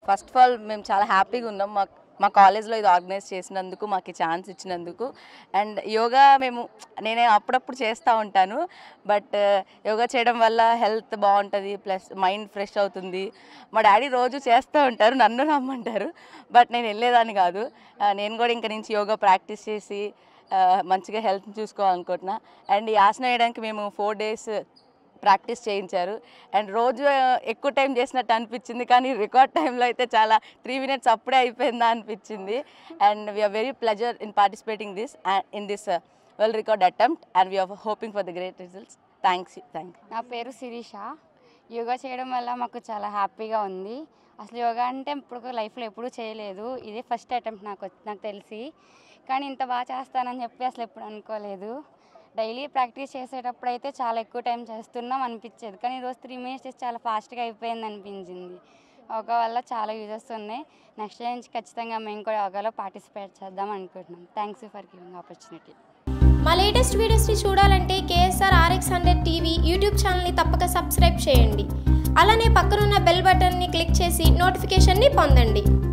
first of all మేము చాలా హ్యాపీగా ఉన్నాం మా మా కాలేజ్లో ఇది ఆర్గనైజ్ చేసినందుకు మాకు ఈ ఛాన్స్ ఇచ్చినందుకు అండ్ యోగా మేము నేనే అప్పుడప్పుడు చేస్తూ ఉంటాను బట్ యోగా చేయడం వల్ల హెల్త్ బాగుంటుంది ప్లస్ మైండ్ ఫ్రెష్ అవుతుంది మా డాడీ రోజు చేస్తూ ఉంటారు నన్ను రమ్మంటారు బట్ నేను వెళ్ళేదాన్ని కాదు ఆ, నేను కూడా ఇంక నుంచి యోగా ప్రాక్టీస్ చేసి ఆ, మంచిగా హెల్త్ చూసుకోవాలనుకుంటున్నా అండ్ ఈ ఆసనం వేయడానికి మేము ఫోర్ డేస్ ప్రాక్టీస్ చేయించారు అండ్ రోజు ఆ, ఎక్కువ టైం చేసినట్టు అనిపించింది కానీ రికార్డ్ టైంలో అయితే చాలా త్రీ మినిట్స్ అప్పుడే అయిపోయిందా అనిపించింది and we're very pleasure in participating this in this world record attempt and we're hoping for the great results thanks thank నా పేరు శిరీష యోగా చేయడం వల్ల మాకు చాలా హ్యాపీగా ఉంది అసలు యోగా అంటే ఇప్పుడు లైఫ్లో ఎప్పుడూ చేయలేదు ఇదే ఫస్ట్ అటెంప్ట్ నాకు వచ్చి- నాకు తెలిసి కానీ ఇంత బాగా చేస్తానని చెప్పి అసలు ఎప్పుడు అనుకోలేదు డైలీ ప్రాక్టీస్ చేసేటప్పుడు అయితే చాలా ఎక్కువ టైం చేస్తున్నాం అనిపించేది కానీ ఈరోజు త్రీ మినిట్స్ చేసి చాలా ఫాస్ట్గా అయిపోయింది అనిపించింది యోగా వల్ల చాలా యూజెస్ ఉన్నాయి నెక్స్ట్ డే నుంచి ఖచ్చితంగా మేము కూడా యోగాలో పార్టిసిపేట్ చేద్దాం అనుకుంటున్నాం థ్యాంక్స్ ఫర్ గివింగ్ ఆపర్చునిటీ మా లేటెస్ట్ వీడియోస్ని చూడాలంటే KSR RX hundred TV YouTube ఛానల్ని తప్పక సబ్స్క్రైబ్ చేయండి అలానే పక్కనున్న బెల్ బటన్ని క్లిక్ చేసి నోటిఫికేషన్ని పొందండి